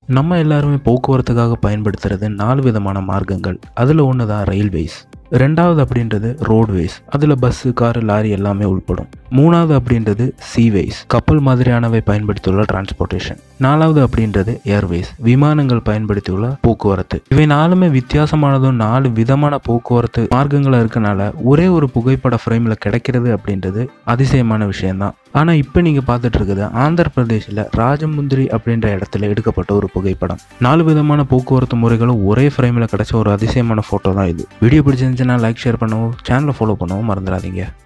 நம்ம எல்லாருமே போக்குவரத்துக்காக பயன்படுத்துறது நாலு விதமான மார்க்கங்கள் அதில் ஒன்று தான் ரயில்வேஸ் ரெண்டாவது அப்படின்றது ரோட்வேஸ் அதில் பஸ்ஸு காரு லாரி எல்லாமே உள்படும் மூணாவது அப்படின்றது சீவேஸ் கப்பல் மாதிரியானவை பயன்படுத்தியுள்ள டிரான்ஸ்போர்ட்டேஷன் நாலாவது அப்படின்றது ஏர்வேஸ் விமானங்கள் பயன்படுத்தியுள்ள போக்குவரத்து இவை நாலுமே வித்தியாசமானதும் நாலு விதமான போக்குவரத்து மார்க்கங்களாக இருக்கனால ஒரே ஒரு புகைப்பட ஃப்ரேமில் கிடைக்கிறது அப்படின்றது அதிசயமான விஷயம்தான் ஆனால் இப்போ நீங்கள் பார்த்துட்டு இருக்குது ஆந்திர பிரதேசில் ராஜமுந்திரி அப்படின்ற இடத்துல எடுக்கப்பட்ட ஒரு புகைப்படம் நாலு விதமான போக்குவரத்து முறைகளும் ஒரே ஃப்ரேமில் கிடைச்ச ஒரு அதிசயமான ஃபோட்டோ தான் இது வீடியோ பிடிச்சிருந்துச்சுன்னா லைக் ஷேர் பண்ணவும் சேனலை ஃபாலோ பண்ணவும் மறந்துடாதீங்க